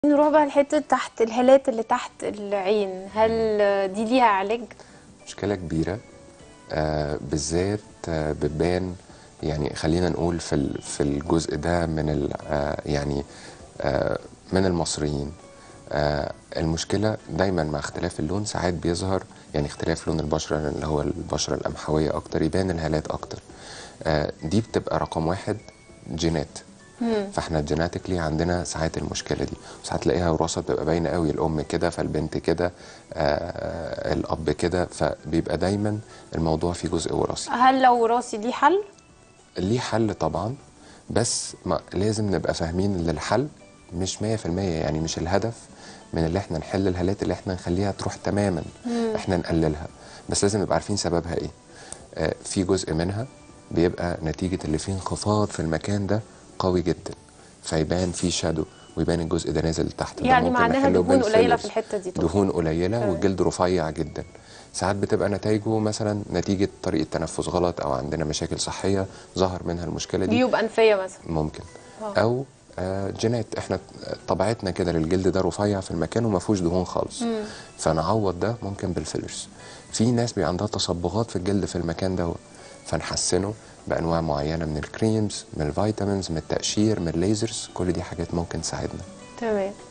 نروح بقى لحته تحت الهالات اللي تحت العين هل دي ليها علاج مشكلة كبيرة آه بالذات آه بتبان يعني خلينا نقول في ال- في الجزء ده من ال- آه يعني آه من المصريين آه المشكلة دايما مع اختلاف اللون ساعات بيظهر يعني اختلاف لون البشرة اللي هو البشرة القمحوية أكتر يبان الهالات أكتر آه دي بتبقى رقم واحد جينات فاحنا الجيناتيكلي عندنا ساعات المشكله دي وساعات تلاقيها وراثه بتبقى باينه قوي الام كده فالبنت كده آه الاب كده فبيبقى دايما الموضوع فيه جزء وراثي هل لو وراثي ليه حل ليه حل طبعا بس ما لازم نبقى فاهمين ان الحل مش 100% يعني مش الهدف من اللي احنا نحل الهالات اللي احنا نخليها تروح تماما احنا نقللها بس لازم نبقى عارفين سببها ايه آه في جزء منها بيبقى نتيجة اللي فيه انخفاض في المكان ده قوي جدا فيبان فيه شادو ويبان الجزء ده نازل لتحت ده يعني ممكن معناها نحله دهون قليله بالفيلرز. في الحته دي طبعا دهون قليله تمام. والجلد رفيع جدا ساعات بتبقى نتائجه مثلا نتيجه طريقه تنفس غلط او عندنا مشاكل صحيه ظهر منها المشكله دي جيوب انفيه مثلا ممكن آه. او آه، جينات احنا طبيعتنا كده للجلد ده رفيع في المكان وما فيهوش دهون خالص فنعوض ده ممكن بالفيلرز في ناس بيبقى عندها تصبغات في الجلد في المكان ده فنحسنه بانواع معينه من الكريمز من الفيتامينز من التقشير من الليزرز كل دي حاجات ممكن تساعدنا تمام